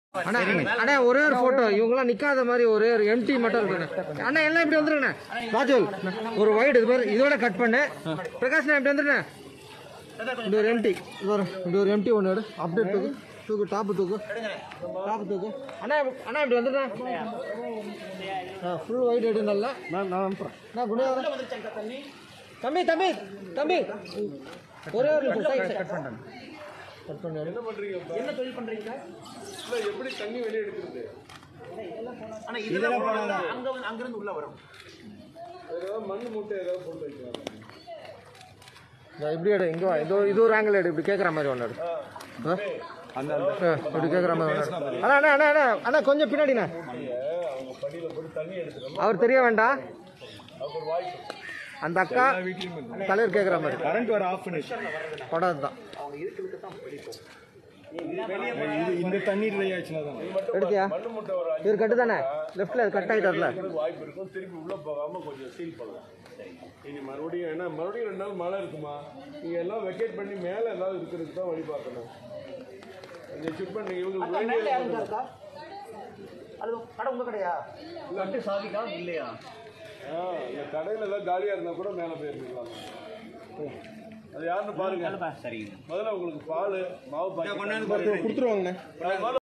அண்ணா அண்ணா ஒரே ஒரு போட்டோ இவங்கலாம் நிக்காத மாதிரி ஒரே ஒரு எம்டி மட்டும் இருக்குண்ணே அண்ணா எல்லாம் இப்படி வந்துருங்கண்ணே ராஜுல் ஒரு ஒயிட் இது மாதிரி இதோட கட் பண்ணு பிரகாஷ்ண்ணா இப்படி வந்துருண்ணே இப்படி ஒரு எம்டி இது ஒரு இப்படி ஒரு எம்டி ஒன்று எடு அப்டேட் தூக்கு தூக்கு டாப்பு தூக்கு டாப்பு தூக்கு அண்ணா அண்ணா இப்படி வந்துடுறேன் ஆ ஃபுல் ஒயிட் எடு நல்லா நான் நான் அனுப்புகிறேன் நான் குணா தம்பி தம்பி தம்பி ஒரே ஒரு சைட் கட் பண்ணிட்டேன் கட் பண்ணி என்ன பண்றீங்க இப்ப? என்ன தொழில் பண்றீங்க இல்ல எப்படி தண்ணி வெளியே எடுக்கிறது ஆனா இதெல்லாம் போனா அங்க வந்து அங்கிருந்து உள்ள வரும் ஏதாவது மண் மூட்டை ஏதாவது போட்டு வைக்கலாம் நான் இப்படி எடு இங்கே வா இது ஒரு- இது ஒரு ஆங்கிள் எடு இப்படி கேட்குற மாதிரி ஒன்று எடு ஆ? அந்த ஆ, இப்படி கேட்குற மாதிரி ஒன்று எடு. அண்ணா அண்ணா அண்ணா அண்ணா அண்ணா கொஞ்சம் பின்னாடிண்ணா அவங்க படியில போட்டு தண்ணி எடுத்துக்கணும் அவர் தெரிய வேண்டாம் அப்புறம் வாய்ப்பு அந்த அக்கா தலைவர் கேட்குற மாதிரி கரண்ட் வர ஆஃப் பண்ணிச்சு படம் தான் இது இந்த தண்ணி ட்ரை ஆச்சுன்னா தான் எடுத்தியா மண் மூட்டை ஒரு அஞ்சு இவர் கட்டு தானே லெஃப்டில் அது கட் ஆகிட்டார்ல நிமிஷத்துக்கு வாய்ப்பு இருக்கும் திருப்பி உள்ள போகாம கொஞ்சம் சீல் பண்ணலாம் இனி மறுபடியும் ஏன்னா மறுபடியும் ரெண்டு நாள் மழை இருக்குமா நீங்க எல்லாம் வெக்கேட் பண்ணி மேல ஏதாவது இருக்கிறதுக்கு தான் வழி பார்க்கணும் இந்த ஷிஃப்ட் பண்ணி இவங்களுக்கு மேல வேண்டிய யாரும் இருக்கா அது கடை உங்க கடையா கட்டு சாவிக்கா இல்லையா ஆ, இந்த கடையில ஏதாவது காலியா இருந்தா கூட மேல போயிருக்கலாம் அது யாருன்னு பாருங்க சரிங்க முதல்ல உங்களுக்கு பால் மாவு பாக்கெட் கொடுத்துருவாங்கண்ணே